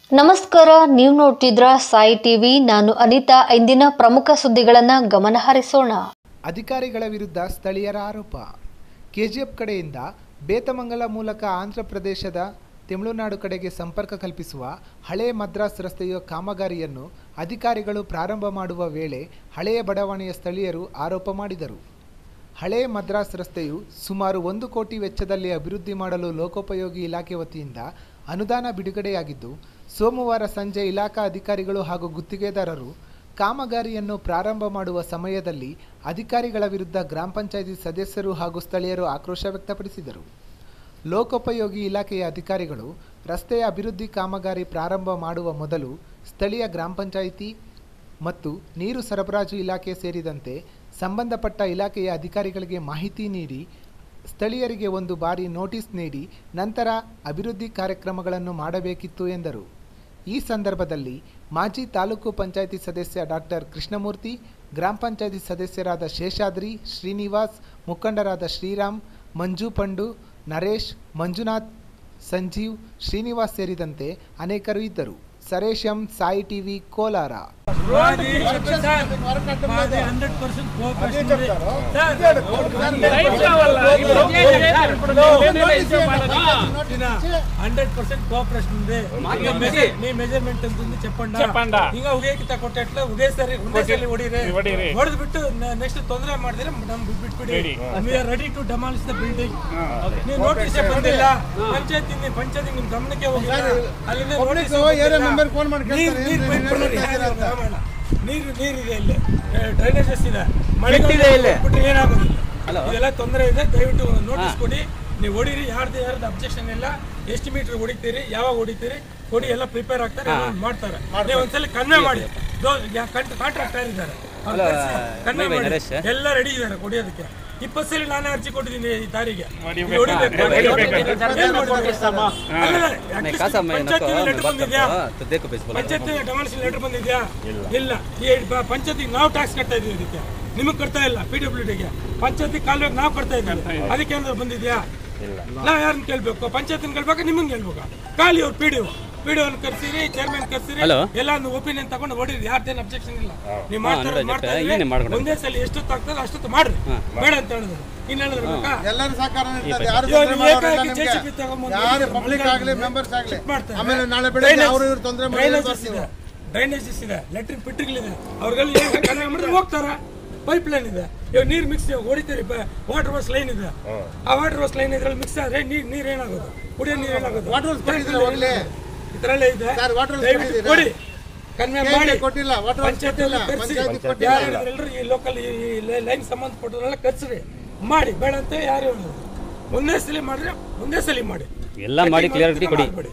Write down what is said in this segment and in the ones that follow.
ನಮಸ್ಕಾರ ನೀವು ನೋಡ್ತಿದ್ರ ಸಾಯಿ ಟಿವಿ ನಾನು ಅನಿತಾ ಇಂದಿನ ಪ್ರಮುಖ ಸುದ್ದಿಗಳನ್ನ ಗಮನ ಹರಿಸೋಣ ಅಧಿಕಾರಿಗಳ ವಿರುದ್ಧ ಸ್ಥಳೀಯರ ಆರೋಪ ಕೆಜಿಎಫ್ ಕಡೆಯಿಂದ ಬೇತಮಂಗಲ ಮೂಲಕ ಆಂಧ್ರ ಪ್ರದೇಶದ ತಮಿಳುನಾಡು ಕಡೆಗೆ ಸಂಪರ್ಕ ಕಲ್ಪಿಸುವ ಹಳೆ ಮದ್ರಾಸ್ ರಸ್ತೆಯ ಕಾಮಗಾರಿಯನ್ನು ಅಧಿಕಾರಿಗಳು ಪ್ರಾರಂಭ ಮಾಡುವ ವೇಳೆ ಹಳೆಯ ಬಡಾವಣೆಯ ಸ್ಥಳೀಯರು ಆರೋಪ ಮಾಡಿದರು ಹಳೆ ಮದ್ರಾಸ್ ರಸ್ತೆಯು ಸುಮಾರು ಒಂದು ಕೋಟಿ ವೆಚ್ಚದಲ್ಲಿ ಅಭಿವೃದ್ಧಿ ಮಾಡಲು ಲೋಕೋಪಯೋಗಿ ಇಲಾಖೆ ವತಿಯಿಂದ ಅನುದಾನ ಬಿಡುಗಡೆಯಾಗಿದ್ದು ಸೋಮವಾರ ಸಂಜೆ ಇಲಾಖಾ ಅಧಿಕಾರಿಗಳು ಹಾಗೂ ಗುತ್ತಿಗೆದಾರರು ಕಾಮಗಾರಿಯನ್ನು ಪ್ರಾರಂಭ ಮಾಡುವ ಸಮಯದಲ್ಲಿ ಅಧಿಕಾರಿಗಳ ವಿರುದ್ಧ ಗ್ರಾಮ ಪಂಚಾಯಿತಿ ಸದಸ್ಯರು ಹಾಗೂ ಸ್ಥಳೀಯರು ಆಕ್ರೋಶ ವ್ಯಕ್ತಪಡಿಸಿದರು ಲೋಕೋಪಯೋಗಿ ಇಲಾಖೆಯ ಅಧಿಕಾರಿಗಳು ರಸ್ತೆಯ ಅಭಿವೃದ್ಧಿ ಕಾಮಗಾರಿ ಪ್ರಾರಂಭ ಮಾಡುವ ಮೊದಲು ಸ್ಥಳೀಯ ಗ್ರಾಮ ಪಂಚಾಯಿತಿ ಮತ್ತು ನೀರು ಸರಬರಾಜು ಇಲಾಖೆ ಸೇರಿದಂತೆ ಸಂಬಂಧಪಟ್ಟ ಇಲಾಖೆಯ ಅಧಿಕಾರಿಗಳಿಗೆ ಮಾಹಿತಿ ನೀಡಿ ಸ್ಥಳೀಯರಿಗೆ ಒಂದು ಬಾರಿ ನೋಟಿಸ್ ನೀಡಿ ನಂತರ ಅಭಿವೃದ್ಧಿ ಕಾರ್ಯಕ್ರಮಗಳನ್ನು ಮಾಡಬೇಕಿತ್ತು ಎಂದರು ಈ ಸಂದರ್ಭದಲ್ಲಿ ಮಾಜಿ ತಾಲೂಕು ಪಂಚಾಯಿತಿ ಸದಸ್ಯ ಡಾಕ್ಟರ್ ಕೃಷ್ಣಮೂರ್ತಿ ಗ್ರಾಮ ಪಂಚಾಯಿತಿ ಸದಸ್ಯರಾದ ಶೇಷಾದ್ರಿ ಶ್ರೀನಿವಾಸ್ ಮುಖಂಡರಾದ ಶ್ರೀರಾಮ್ ಮಂಜು ಪಂಡು ನರೇಶ್ ಮಂಜುನಾಥ್ ಸಂಜೀವ್ ಶ್ರೀನಿವಾಸ್ ಸೇರಿದಂತೆ ಅನೇಕರು ಇದ್ದರು ಸರೇಶ್ ಎಂ ಸಾಯಿ ಟಿವಿ ಕೋಲಾರ ಮಾದಿ ಮಾದಿ hundred percent cooperation hundred percent cooperation ఉంది ఇంకా మెజర్- మీ మెజర్మెంట్ ఎంత ఉంది చెప్పండి చెప్పండా. ఇంకా ಉಗೇಕಿತ ಕೊಟ್ಟೆಟ್ಲ ಒಗೇಸರಿ ಒಂದೇಸರಿ ಹೊಡಿರಿ ಹೊಡೀರಿ. ಹೊಡೆದು ಬಿಟ್ಟು ನೆಕ್ಸ್ಟ್ ತೊಂದರೆ ಮಾಡಿದ್ರೆ ನಮ್ ಬಿಟ್ಬಿಡಿ Ready. We are ready to demolish the building ನೀವು ನೋಟಿಸ್ ಬಂದಿಲ್ಲ ಪಂಚಾಯತಿ ಪಂಚಾಯತಿ ನಿಮ್ ಗಮನಕ್ಕೆ ಹೋಗಿಲ್ಲ ಅಲ್ಲಿಂದ ನೋಟಿಸ್ ಏರಿಯಾ ಮೆಂಬರ್ ಫೋನ್ ಮಾಡಿ ನೀರು ಕೇಳ್ತಾರೆ, ನೀರು ಏನ್ ಬಿಟ್ಬಿಡ್ರಿ, ಮಾಡ್ತಾ ಯಾರು ಇದ್ದೀರಾ ಅಂತ. ರಾಮಣ್ಣ. ನೀರು ನೀರಿದೆ ಇಲ್ಲಿ ಡ್ರೈನೇಜಸ್ ಇದೆ ಮಳೆ ಬಿಟ್ಟಿದೆ ಇಲ್ಲಿ. ಬಿಟ್ರೆ ಏನಾಗೋದಿಲ್ಲ ಇದೆಲ್ಲ ತೊಂದರೆ ಇದೆ ದಯವಿಟ್ಟು ನೋಟಿಸ್ ಕೊಡಿ ನೀವು ಹೊಡೀರಿ ಯಾರ್ದು ಯಾರ್ದು ಅಬ್ಜೆಕ್ಷನ್ ಇಲ್ಲ ಎಷ್ಟು ಮೀಟರ್ ಹೊಡಿತೀರಿ ಯಾವಾಗ ಹೊಡಿತೀರಿ ಕೊಡಿ ಎಲ್ಲ ಪ್ರಿಪೇರ್ ಆಗ್ತಾರೆ ಎಲ್ಲ ಮಾಡ್ತಾರೆ ನೀವು ಒಂದ್ಸಲ ಕನ್ವೆ ಮಾಡಿ ಕಾಂಟ್ರಾಕ್ಟರ್ ಇದ್ದಾರೆ ಅವ್ರು ಕರ್ಸಿ, ಕನ್ವೆ ಮಾಡಿ ಎಲ್ಲ ರೆಡಿ ಇದ್ದಾರೆ ಕೊಡಿಯೋದಕ್ಕೆ ಇಪ್ಪತ್ತು ಸಲ ನಾನೇ ಅರ್ಜಿ ಕೊಟ್ಟಿದ್ದೀನಿ ಈ ತಾರಿಗೆ ಹೊಡಿಬೇಕು. ಇಲ್ಲಿ ಹೊಡಿಬೇಕು. ಹೊಡಿಬೇಕು. ಏನ್ ಮಾಡಿದ್ದಾರೆ? ಅಲ್ಲಲ್ಲ, at least ಪಂಚಾಯ್ತಿಗೆ letter ಬಂದಿದ್ಯಾ ಪಂಚಾಯತ್ ಡೊಮಿನಿಷನ್ ಲೆಟರ್ ಬಂದಿದ್ಯಾ ಇಲ್ಲ ಈ ಬ- ಪಂಚಾಯತಿಗೆ ನಾವು ಟ್ಯಾಕ್ಸ್ ಕಟ್ತಾ ಇದೀವಿ ಇದಕ್ಕೆ ನಿಮಗೆ ಕಟ್ತಾ ಇಲ್ಲ ಪಿ ಡಬ್ಲ್ಯೂ ಡಿಗೆ ಪಂಚಾಯತಿ ಕಾಲುವೆಗೆ ನಾವು ಕಟ್ತಾ ಇದ್ದೀವಿ ಅದಕ್ಕೆ ಏನಾದ್ರು ಬಂದಿದ್ಯಾ ನಾ ಯಾರನ್ನ ಕೇಳ್ಬೇಕು ಪಂಚಾಯತಿನ ಕೇಳ್ಬೇಕು ನಿಮಗೆ ಕೇಳ್ಬೇಕು ಖಾಲಿ ಅವ್ರು ಪಿ ಡಿ ಪಿ ಡಿ ಕರ್ಸಿರಿ ಚೇರ್ಮನ್ ಕರ್ಸಿರಿ ಎಲ್ಲ ಒಂದು ಒಪಿನಿಯನ್ ತಗೊಂಡು ಹೊಡಿರಿ ಯಾರ್ದೇನು ಅಬ್ಜೆಕ್ಷನ್ ಇಲ್ಲ ನೀವು ಮಾಡ್ತಾರೆ ಮಾಡ್ತಾ ಇದ್ರೆ ಒಂದೇ ಸಲ ಎಷ್ಟೊತ್ತು ಆಗ್ತದೆ ಅಷ್ಟೊತ್ತು ಮಾಡ್ರಿ ಬೇಡ ಅಂತ ಹೇಳಿದ್ರು ಇನ್ನೇನಾದ್ರು ಬೇಕಾ ಎಲ್ಲರೂ ಸಹಕಾರ ಇರ್ತದೆ ಯಾರು ಇವಾಗ ತೊಂದ್ರೆ ನೀವು ಮಾಡೋರಿಲ್ಲ ಏಕಾಏಕಿ ನಿಮ್ಗೆ. JCB ತಗೊಂಬಂದು ಯಾರು ಒಂದು ಪಬ್ಲಿಕ್ ಒಂದು ಆಗ್ಲಿ ಮೆಂಬರ್ಸ್ ಆಗ್ಲಿ ಚೆಕ್ ಮಾಡ್ತಾರೆ. ಆಮೇಲೆ ನಾಳೆ ಬೆಳಿಗ್ಗೆ Drainage- ಅವರು ಇವ್ರು ತೊಂದರೆ ಮಾಡಿ Drainages ಇದೆ ಡ್ರೈನೇಜಸ್ ಇದೆ ಲೆಟ್ರಿನ್ ಪಿಟ್ರಿಗಳಿದೆ ಅವ್ರಿಗೆಲ್ಲ ಏನು ಕನೆಕ್ಟ್ ಮಾಡಿದ್ರೆ ಹೋಗ್ತಾರ ಪೈಪ್ ಲೈನ್ ಇದೆ ಇವಾಗ ನೀರು ಮಿಕ್ಸ್ ಹೊಡಿತೀರಿ ವಾಟರ್ ವಾಶ್ ಲೈನ್ ಇದೆ ಆ ವಾಟರ್ ವಾಶ್ ಲೈನ್ ಇದ್ರಲ್ಲಿ ಮಿಕ್ಸ್ ಆದ್ರೆ ನೀರ್ ನೀರ್ ಏನಾಗೋದು ಕುಡಿಯೋ ನೀರು ಏನಾಗೋದು Water wash ಕೊಟ್ಟಿದ್ದೀರಾ ಹೋಗ್ಲಿ? ಇದರಲ್ಲೇ ಇದೆ ಸರ್, water wash ದಯವಿಟ್ಟು ಕೊಟ್ಟಿದ್ದೀರಾ? ಕೊಡಿ ಕನ್ವೆ ಕೇಂದ್ರ ಮಾಡಿ ಕೊಟ್ಟಿಲ್ಲ, water wash ಪಂಚಾಯತ್ ಕೊಟ್ಟಿಲ್ಲ, ಕರ್ಸಿ ಪಂಚಾಯತಿ ಕೊಟ್ಟಿಲ್ಲ. ಎಲ್ಲರೂ ಈ ಲೋಕಲ್ ಈ ಲೈನ್ ಸಂಬಂಧಪಟ್ಟವರೆಲ್ಲ ಕರ್ಸ್ರಿ ಮಾಡಿ ಬೇಡ ಅಂತ ಯಾರು ಹೇಳೋದು ಒಂದೇ ಸಲ ಮಾಡಿದ್ರೆ ಒಂದೇ ಸಲ ಮಾಡಿ ಎಲ್ಲ ಮಾಡಿ clarity ಕೊಡಿ. ಮಾಡ್ಬೇಡಿ.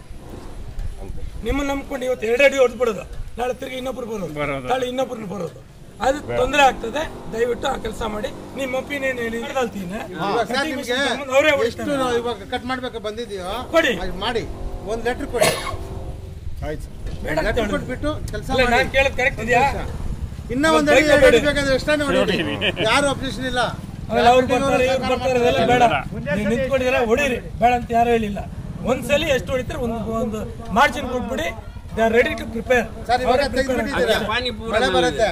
ನಿಮ್ಮನ್ನ ನಂಬ್ಕೊಂಡು ಇವತ್ತು ಎರಡೆರಡು ಹೊಡೆದು ಬಿಡೋದು ನಾಳೆ ತಿರುಗಿ ಇನ್ನೊಬ್ರು ಬರೋದು ನಾಳೆ ಇನ್ನೊಬ್ರನ್ನ ಬರೋದು ಅದು ತೊಂದರೆ ಆಗ್ತದೆ ದಯವಿಟ್ಟು ಆ ಕೆಲಸ ಮಾಡಿ ನಿಮ್ಮ ಒಪಿನಿಯನ್ ಹೇಳಿ ಹೇಳ್ತೀನಿ ಇವಾಗ ಸರ್ ನಿಮ್ಗೆ ಅವರೇ ಎಷ್ಟು ಇವಾಗ ಕಟ್ ಮಾಡ್ಬೇಕು ಬಂದಿದೆಯೋ ಕೊಡಿ. ಅದ್ ಮಾಡಿ ಒಂದ್ ಲೆಟರ್ ಕೊಡಿ ಆಯ್ತು ಬೇಡ ಅಂತ ಲೆಟರ್ ಹೇಳಿದ್ರು. ಕೊಟ್ಬಿಟ್ಟು ಕೆಲಸ ಅಲ್ಲ, ಮಾಡಿ ನಾನ್ ಕೇಳೋದು ಕರೆಕ್ಟ್ ಇದೆಯಾ ಇನ್ನ ಒಂದ್ ಒಂದ್ ಅಡಿ ಬೈಕ್ ಎರಡು ಅಡಿ ಬೇಡಿ. ಬೇಕಾದ್ರೆ ಎಷ್ಟಾನೆ ಹೊಡೀರಿ ಯಾರು ಅಬ್ಜೆಕ್ಷನ್ ಇಲ್ಲ ಆಮೇಲೆ ಅವ್ರು ಬಿಲ್ಡಿಂಗ್ ಬರ್ತಾರೆ ಅವ್ರು ಇವ್ರು ಸಹಕಾರ ಬರ್ತಾರೆ ಅದೆಲ್ಲ ಬೇಡ ಮಾಡ್ತಾರೆ. ನೀವು ನಿಂತ್ಕೊಂಡಿದ್ರೆ ಹೊಡೀರಿ ಬೇಡ ಅಂತ ಯಾರು ಹೇಳಿಲ್ಲ ಒಂದ್ಸಲಿ ಎಷ್ಟು ಹೊಡಿತಾರೆ ಒಂದು ಒಂದು ಮಾರ್ಜಿನ್ ಕೊಟ್ಬಿಡಿ they are ready to prepare sir ಇವಾಗ ತೆಗೆದ್ಬಿಟ್ಟಿದ್ದೀರಾ ಮಳೆ ಬರುತ್ತೆ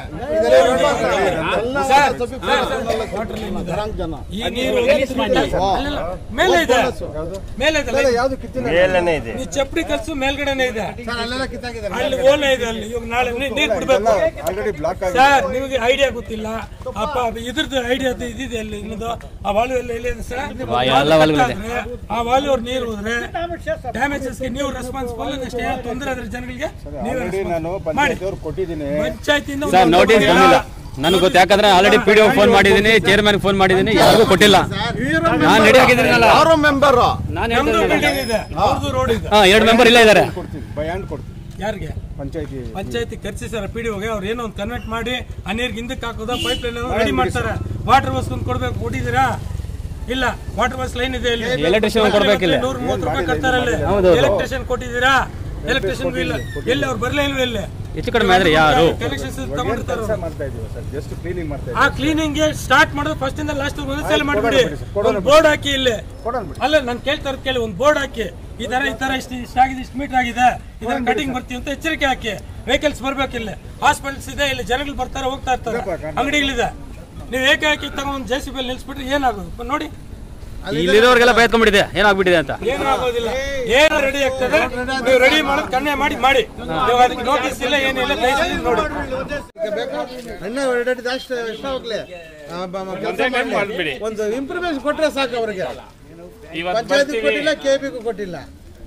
ಈ ನೀರು ಅಲ್ಲಲ್ಲ, ಮೇಲೆ ಇದೆ ಮೇಲೆ ಇದೆ ಮೇಲನೆ ಇದೆ ನೀವು ಚಪ್ಪಡಿ ಕಲ್ಸು ಮೇಲ್ಗಡೆನೆ ಇದೆ ಸರ್ ಅಲ್ಲೆಲ್ಲ ಕಿತ್ತಾಕಿದ್ದಾರೆ ಅಲ್ಲಿ ಓಲೆ ಇದೆ ಅಲ್ಲಿ ಇವಾಗ ನಾಳೆ ನೀ- ನೀರ್ ಬಿಡ್ಬೇಕು ಸರ್ ನಿಮಗೆ ಐಡಿಯಾ ಗೊತ್ತಿಲ್ಲ ಅಪ್ಪ ಇದ್ರದ್ದು ಐಡಿಯಾ ಇದಿದೆ ಅಲ್ಲಿ ಇನ್ನೊಂದು ಆ ವಾಲ್ವ್ ಎಲ್ಲ ಎಲ್ಲಿ ಇದೆ ಸರ್ ಎಲ್ಲ ವಾಲ್ವ್ ಇದೆ. ಆ ವಾಲ್ವ್ ಅವ್ರು ನೀರು ಹೋದ್ರೆ ಡ್ಯಾಮೇಜಸ್ ನೀವು ರೆಸ್ಪಾನ್ಸಿಬಲ್ ನೆಕ್ಸ್ಟ್ ಏನು ತೊಂದರೆ ಆದ್ರೆ ಜನಗಳಿಗೆ ನೀವೇ responsible. ಮಾಡಿ ಪಂಚಾಯತಿಂದ ಸರ್ ನೋಟಿಸ್ ಬಂದಿಲ್ಲ ನನಗೆ ಗೊತ್ತು ಯಾಕಂದ್ರೆ ಆಲ್ರೆಡಿ ಪಿ ಡಿ ಫೋನ್ ಮಾಡಿದ್ದೀನಿ ಚೇರ್ಮನ್ ಫೋನ್ ಮಾಡಿದ್ದೀನಿ ಯಾರಿಗೂ ಕೊಟ್ಟಿಲ್ಲ ನಾನು ರೆಡಿ ಆಗಿದ್ದೀನಲ್ಲ ಯಾರು ಮೆಂಬರ್ ನಾನು ನಮ್ದು ಬಿಲ್ಡಿಂಗ್ ಇದೆ ಅವ್ರದ್ದು ರೋಡ್ ಇದೆ ಹಾಂ ಎರಡು ಮೆಂಬರ್ ಇಲ್ಲ ಇದ್ದಾರೆ ಬಯಾಂಡ್ ಕೊಡ್ತೀವಿ ಯಾರಿಗೆ ಪಂಚಾಯತಿ ಪಂಚಾಯತಿ ಕರ್ಸಿ ಸರ್ ಪಿ ಡಿ ಹೋಗಿ ಅವ್ರು ಏನೋ ಒಂದು ಕನ್ವರ್ಟ್ ಮಾಡಿ ಆ ನೀರ್ಗೆ ಹಿಂದಕ್ಕೆ ಹಾಕೋದ ಪೈಪ್ ಲೈನ್ ರೆಡಿ ಮಾಡ್ತಾರೆ ವಾಟರ್ ವಾಶ್ ಒಂದು ಕೊಡ್ಬೇಕು ಕೊಟ್ಟಿದ್ದೀರಾ ಇಲ್ಲ ವಾಟರ್ ವಾಶ್ ಲೈನ್ ಇದೆ ಇಲ್ಲಿ Electrician ಕೊಡ್ಬೇಕಿಲ್ಲ. ನೂರ ಮೂವತ್ತು ರೂಪಾಯಿ ಕಟ್ತಾರೆ ಅಲ್ಲಿ ಹೌದು, ಹೌದು. ಎಲೆಕ್ಟ್ರಿಷಿಯನ್ ಕೊಟ್ಟಿದ್ದೀರಾ ಎಲೆಕ್ಟ್ರಿಷಿಯನ್ ಇಲ್ಲ ಎಲ್ಲಿ ಅವ್ರು ಬರ್ಲೇ ಇಲ್ವೇ ಇಲ್ಲಿ ಹೆಚ್ಚು ಕಡಿಮೆ ಆದ್ರೆ ಯಾರು ಕನೆಕ್ಷನ್ಸ್ ತಗೊಂಡಿರ್ತಾರೆ ಕೆಲಸ ಮಾಡ್ತಾ ಇದೀವಿ ಸರ್ ಜಸ್ಟ್ ಕ್ಲೀನಿಂಗ್ ಮಾಡ್ತಾ ಆ ಕ್ಲೀನಿಂಗ್ ಸ್ಟಾರ್ಟ್ ಮಾಡೋದು ಫಸ್ಟ್ ಇಂದ ಲಾಸ್ಟ್ ಒಂದ್ಸಲ ಮಾಡ್ಬಿಡಿ ಒಂದು ಬೋರ್ಡ್ ಹಾಕಿ ಇಲ್ಲಿ ಕೊಡೋಣ ಬಿಡಿ ಅಲ್ಲ ನಾನು ಕೇಳ್ತಾ ಇರೋದು ಕೇಳಿ ಒಂದು ಬೋರ್ಡ್ ಹಾಕಿ ಈ ತರ ಈ ತರ ಇಷ್ಟು ಇಷ್ಟ ಆಗಿದೆ ಇಷ್ಟು ಮೀಟರ್ ಆಗಿದೆ ಇದರ ಕಟಿಂಗ್ ಬರ್ತೀವಿ ಅಂತ ಎಚ್ಚರಿಕೆ ಹಾಕಿ ವೆಹಿಕಲ್ಸ್ ಬರ್ಬೇಕಿಲ್ಲ ಹಾಸ್ಪಿಟಲ್ಸ್ ಇದೆ ಇಲ್ಲಿ ಜನಗಳು ಬರ್ತಾರೆ ಹೋಗ್ತಾ ಇರ್ತಾರೆ ಅಂಗಡಿಗಳಿದೆ ನೀವು ಏಕೆ ಹಾಕಿ ತಗೊಂಡ್ ಜೆ ಸಿ ಬಿ ನಿಲ್ಸ್ಬಿಟ್ರೆ ಏನಾಗೋದು ಬ- ನೋಡಿ ಇಲ್ಲಿರೋರ್ಗೆಲ್ಲ ಬೈತ್ಕೊಂಡ್ಬಿಟ್ಟಿದೆ ಏನಾಗ್ಬಿಟ್ಟಿದೆ ಅಂತ ಏನು ಆಗೋದಿಲ್ಲ ಏನು ರೆಡಿ ಆಗ್ತದೆ ನೀವು ರೆಡಿ ಮಾಡೋದು ಕನ್ನೆ ಮಾಡಿ ಮಾಡಿ ನೀವು ಅದಕ್ಕೆ ನೋಟಿಸ್ ಇಲ್ಲ ಏನಿಲ್ಲ ದಯವಿಟ್ಟು ನೋಡಿ ಅಣ್ಣ ಎರಡೆರಡು ಜಾಸ್ತಿ ಎಷ್ಟ ಹೋಗ್ಲಿ ಆ, ಬ- ಮ- ಕೆಲ್ಸ ಮಾಡ್ಲಿ. ಒಂದು ಇಂಪ್ರೂವ್ಮೆಂಟ್ ಕೊಟ್ರೆ ಸಾಕು ಅವ್ರಿಗೆ ಪಂಚಾಯತ್ ಕೊಟ್ಟಿಲ್ಲ ಕೆ ಬಿಗೂ ಕೊಟ್ಟಿಲ್ಲ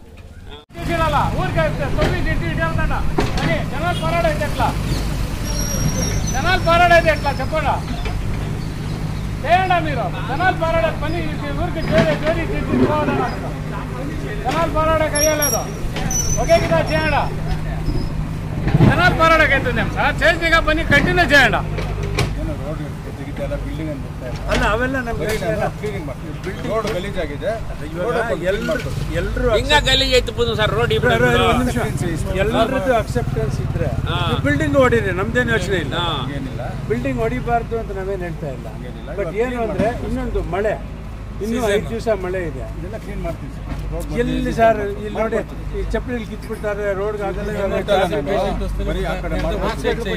జనాలు పారాడేది ఎట్లా చెప్పండి చేయండి మీరు జనాలు పారాడే పని ఇది ఊరికి చేరి చేరి తీసుకోవాలన్నా జనాలు పారాడక అయ్యలేదు ఒకే కదా చేయండి జనాలు పారాడక అవుతుందేం సార్ చేసిగా పని కంటిన్యూ చేయండి ಬಿಲ್ಡಿಂಗ್ ಅಂತ ಅಲ್ಲ ಅವೆಲ್ಲ ನಮ್ಗೆ ಕ್ಲೀನಿಂಗ್ ಮಾಡ್ತೀವಿ ರೋಡ್ ಗಲೀಜಾಗಿದೆ ಎಲ್ಲರೂ ಎಲ್ಲರೂ ಹಿಂಗ ಗಲೀಜ್ ಐತಿ ಪುದು ಸರ್ ರೋಡ್ ಇಬ್ರು ಒಂದು ನಿಮಿಷ ಎಲ್ಲರದ್ದು ಅಕ್ಸೆಪ್ಟೆನ್ಸ್ ಇದ್ರೆ ಬಿಲ್ಡಿಂಗ್ ಹೊಡೀರಿ ನಮ್ದೇನು ಯೋಚನೆ ಇಲ್ಲ ಏನಿಲ್ಲ ಬಿಲ್ಡಿಂಗ್ ಹೊಡಿಬಾರ್ದು ಅಂತ ನಾವೇನು ಹೇಳ್ತಾ ಇಲ್ಲ ಬಟ್ ಏನು ಅಂದ್ರೆ ಇನ್ನೊಂದು ಮಳೆ ಇನ್ನೂ ಐದು ದಿವಸ ಮಳೆ ಇದೆ ಇದೆಲ್ಲ ಕ್ಲೀನ್ ಮಾಡ್ತೀವಿ ಸರ್ ರೋಡ್ ಎಲ್ಲಿ ಸರ್ ಇಲ್ಲಿ ನೋಡಿ ಈ ಚಪ್ಪಲಿ ಕಿತ್ಬಿಡ್ತಾರೆ ರೋಡ್ಗೆ ಆಗಲ್ಲ ಬರೀ ಆ ಕಡೆ ಮಾಡ್ಬೇಕು.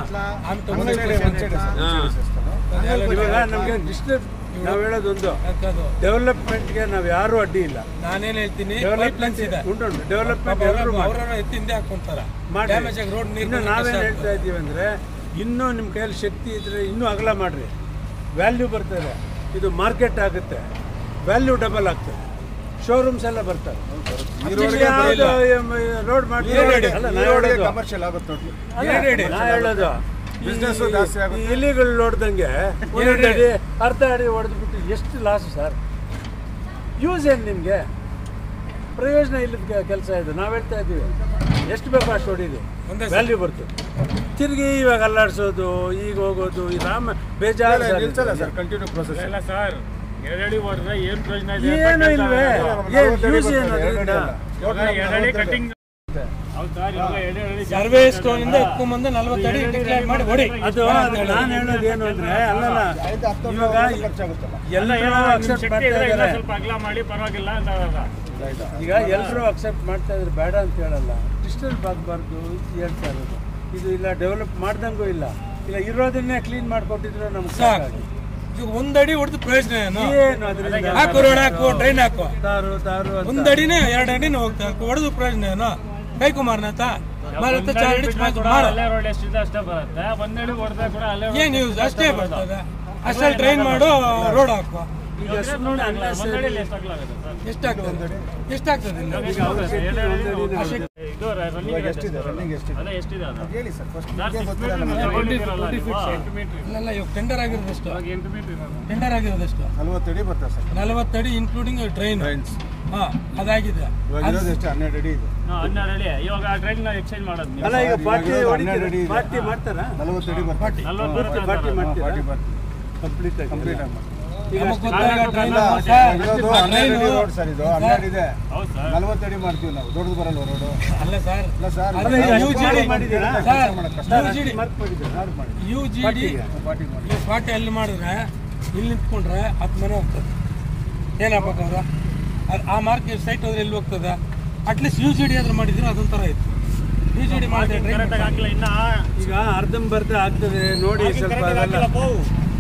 ಇವಾಗ ನಮಗೆ ಡಿಸ್ಟರ್ಬ್ ನಾವು ಹೇಳೋದೊಂದು ಡೆವಲಪ್ಮೆಂಟ್ಗೆ ನಾವು ಯಾರು ಅಡ್ಡಿ ಇಲ್ಲ ನಾನೇನ್ ಹೇಳ್ತೀನಿ ಡೆವಲಪ್ಮೆಂಟ್ ಇದೆ ಉಂಟು ಡೆವಲಪ್ಮೆಂಟ್ ಎಲ್ಲರೂ ಮಾಡಿ ಅವ್ರನ್ನ ಎತ್ತಿ ಹಿಂದೆ ಹಾಕೊಂತಾರ ಮಾಡಿ ಡ್ಯಾಮೇಜ್ ಆಗಿ ರೋಡ್ ಇನ್ನು ನೀರು ನಾವೇನು ಹೇಳ್ತಾ ಇದ್ದೀವಿ ಅಂದರೆ ಇನ್ನೂ ನಿಮ್ಮ ಕೈಯಲ್ಲಿ ಶಕ್ತಿ ಇದ್ರೆ ಇನ್ನೂ ಅಗಲ ಮಾಡಿರಿ ವ್ಯಾಲ್ಯೂ ಬರ್ತದೆ ಇದು ಮಾರ್ಕೆಟ್ ಆಗುತ್ತೆ ವ್ಯಾಲ್ಯೂ ಡಬಲ್ ಆಗ್ತದೆ ಶೋರೂಮ್ಸ್ ಎಲ್ಲ ಬರ್ತಾರೆ ರೋಡ್ ಮಾಡಿ ಅಲ್ಲ ನಾ ಹೇಳೋದು ಕಮರ್ಷಿಯಲ್ ಆಗುತ್ತೆ ನೋಡಿ ಅಲ್ಲ, ನಾ ಹೇಳೋದು Business ಜಾಸ್ತಿ ಆಗುತ್ತೆ. ಇಲಿಗಳು ನೋಡ್ದಂಗೆ ಒಂದೊಂದು ಅಡಿ ಅರ್ಧ ಅಡಿ ಹೊಡೆದ್ಬಿಟ್ಟು ಎಷ್ಟು ಲಾಸ್ ಸರ್ ಯೂಸ್ ಏನು ನಿಮಗೆ ಪ್ರಯೋಜನ ಇಲ್ಲದ ಕೆಲಸ ಇದು ನಾವು ಹೇಳ್ತಾ ಇದ್ದೀವಿ ಎಷ್ಟು ಬೇಕೋ ಅಷ್ಟು ಹೊಡೀರಿ ವ್ಯಾಲ್ಯೂ ಬರ್ತದೆ ತಿರುಗಿ ಇವಾಗ ಅಲ್ಲಾಡ್ಸೋದು ಈಗ ಹೋಗೋದು ಈ ರಾಮ ಬೇಜಾರು ಸರ್ ಇದು. ನಿಲ್ಸಲ್ಲ ಸರ್ ಕಂಟಿನ್ಯೂ ಪ್ರೊಸೆಸ್ ಇಲ್ಲ ಸರ್ ಎರಡಡಿ ಹೊಡೆದ್ರೆ ಏನು ಪ್ರಯೋಜನ ಇದೆ ಏನು ಇಲ್ವೇ ಏನು ಯೂಸ್ ಏನು ಅದರಿಂದ ಎರಡಡಿ ಕಟಿಂಗ್ ಹೌದು ಸರ್ ಇವಾಗ ಎರಡಡಿ ಸರ್ವೆ ಸ್ಟೋನ್ ಇಂದ ಎತ್ಕೊಂಡ್ಬಂದು ನಲ್ವತ್ತು ಅಡಿ ಡಿಕ್ಲೇರ್ ಮಾಡಿ ಹೊಡಿ ಅದು ನಾನು ಹೇಳೋದು ಏನು ಅಂದ್ರೆ ಅಲ್ಲಲ್ಲ ಇವಾಗ ಖರ್ಚಾಗುತ್ತಲ್ಲ ಎಲ್ಲರೂ ಅಕ್ಸೆಪ್ಟ್ ಶಕ್ತಿ ಮಾಡ್ತಾ ಇದ್ರೆ ಇನ್ನೂ ಇದ್ದಾರೆ ಸ್ವಲ್ಪ ಅಗಲ ಮಾಡಿ ಪರವಾಗಿಲ್ಲ ಅಂತ ಹೇಳೋದು. ಈಗ ಎಲ್ಲರೂ ಅಕ್ಸೆಪ್ಟ್ ಮಾಡ್ತಾ ಇದ್ರೆ ಬೇಡ ಅಂತ ಹೇಳಲ್ಲ ಡಿಸ್ಟರ್ಬ್ ಆಗಬಾರ್ದು ಹೇಳ್ತಾ ಇರೋದು ಇದು ಇಲ್ಲ ಡೆವಲಪ್ ಮಾಡ್ದಂಗೂ ಇಲ್ಲ ಇಲ್ಲ ಇರೋದನ್ನೇ ಕ್ಲೀನ್ ಮಾಡಿಕೊಟ್ಟಿದ್ರೆ ನಮ್ಗೆ ಸಾಕು ಸಾಕಾಗಿ ಈಗ ಒಂದಡಿ ಹೊಡೆದು ಪ್ರಯೋಜನ ಏನು ಏನು ಅದರಿಂದ ಹಾಕು ರೋಡ್ ಹಾಕು ಡ್ರೈನ್ ಹಾಕು ತಾರು ತಾರು ಅಂತ ಒಂದಡಿನೇ ಎರಡು ಅಡಿನೇ ಹೋಗ್ತಾ ಹೊಡೆದು ಪ್ರಯೋಜನ ಏನು ಕೈಕುಮಾರ್ನಾಥ ಮಾರತ್ತ ಚಾರ್ ಅಡಿ ಮಾಡು. ಅಲ್ಲೇ ರೋಡ್ ಎಷ್ಟಿದೆ ಅಷ್ಟೇ ಬರುತ್ತೆ ಒಂದಡಿ ಹೊಡೆದ್ರೆ ಕೂಡ ಅಲ್ಲೇ ಏನ್ ಯೂಸ್ ಅಷ್ಟೇ ಬರ್ತದೆ ಅಷ್ಟಲ್ಲಿ ಟ್ರೈನ್ ಮಾಡು ರೋಡ್ ಹಾಕು ಈಗ ಸುಮ್ಮನೆ ಒಂದಡಿಯಲ್ಲಿ ಎಷ್ಟು ಅಗಲ ಆಗುತ್ತೆ ಸರ್ ಎಷ್ಟಾಗ್ತದೆ ಎಷ್ಟಾಗ್ತದೆ ಇಲ್ಲಿ? ಈಗ ಹೌದು ಸರ್, ಎರಡು ಅಡಿ ಇದು ರನ್ನಿಂಗ್ ಎಷ್ಟಿದೆ ರನ್ನಿಂಗ್ ಎಷ್ಟಿದೆ ಅದೇ ಎಷ್ಟಿದೆ ಅದು ಹೇಳಿ sir first sir six metre ತಗೊಂಡಿದ್ದೀರಲ್ಲ ನೀವು, ಎಂಟು ಮೀಟರ್ ಇಲ್ಲೆಲ್ಲ ಇವಾಗ ಟೆಂಡರ್ ಆಗಿರೋದಷ್ಟು ಇವಾಗ ಎಂಟು ಮೀಟರ್ ಇರೋದು ಟೆಂಡರ್ ಆಗಿರೋದಷ್ಟು ನಲ್ವತ್ತಡಿ ಬರ್ತದೆ ಸರ್ ನಲವತ್ತಡಿ ಇನ್ಕ್ಲೂಡಿಂಗ್ ಟ್ರೈನ್ ಹಾ ಅದಾಗಿದೆ ಇವಾಗ ಇರೋದು ಎಷ್ಟು ಹನ್ನೆರಡು ಅಡಿ ಇದೆ ಹಾ, ಹನ್ನೆರಡು ಅಡಿ ಇವಾಗ ಟ್ರೈನ್ ಎಕ್ಸ್ಚೇಂಜ್ ಮಾಡೋದು ನೀವು ಅಲ್ಲ ಈಗ ಇವಾಗ ಪಾರ್ಟಿ ಹನ್ನೆರಡು ಹೊಡಿತೀರ ಅಡಿ ಇದೆ. ಪಾರ್ಟಿ ಮಾಡ್ತಾರಾ ನಲವತ್ತಡಿ ಬರ್ತದೆ ನಲ್ವತ್ತು ಬರುತ್ತೆ ಪಾರ್ಟಿ ಅಂತಾರೆ. ಮಾಡ್ತೀರಾ ಪಾರ್ಟಿ ಬರ್ತದೆ ಕಂಪ್ಲೀಟ್ ಆಗಿ ಕಂಪ್ಲೀಟ್ ಆಗಿ ಈಗ ನಮಗ್ ಗೊತ್ತಾಗ ಟ್ರೈನ್ ಇರೋದು ಹನ್ನೆರಡು ಅಡಿ ರೋಡ್ ಸರ್ ಇದು ಹನ್ನೆರಡು ಇದೆ ಹೌದು ಸರ್ ನಲವತ್ತಡಿ ಮಾಡ್ತೀವಿ ನಾವು ದೊಡ್ಡದು ಬರಲ್ಲ ರೋಡು ಅಲ್ಲ ಸರ್ ಇಲ್ಲ ಸರ್ ಅಲ್ಲ, ಈಗ ನಾವು UGD ಪಾರ್ಟಿ ಮಾಡಿದ್ದೀರಾ? ಸರ್ ಮಾಡಕ್ ಕಷ್ಟ. UGD ಮಾರ್ಕ್ ಮಾಡಿದ್ದೀರಾ? ಯಾರು ಮಾಡಿ ಯು ಜಿ ಡಿ ಪಾರ್ಟಿ ಮಾಡಿ ಈ ಪಾರ್ಟಿ ಅಲ್ಲಿ ಮಾಡಿದ್ರೆ ಇಲ್ಲಿ ನಿಂತ್ಕೊಂಡ್ರೆ ಹತ್ತು ಮನೆ ಹೋಗ್ತದೆ ಏನಾಗ್ಬೇಕು ಅವ್ರ ಅದ್- ಆ ಮಾರ್ಕ್ ಸೈಟ್ ಹೋದ್ರೆ ಎಲ್ಲಿ ಹೋಗ್ತದೆ ಅಟ್ಲೀಸ್ಟ್ ಯು ಜಿ ಡಿ ಆದ್ರೂ ಮಾಡಿದ್ರೆ ಅದೊಂಥರ ಇತ್ತು ಯು ಜಿ ಡಿ ಮಾಡಿದ್ರೆ ಕರೆಕ್ಟಾಗಿ ಹಾಕಿಲ್ಲ ಇನ್ನ ಈಗ ಅರ್ಧಂಬರ್ಧ ಆಗ್ತದೆ ನೋಡಿ ಸ್ವಲ್ಪ ಅದೆಲ್ಲ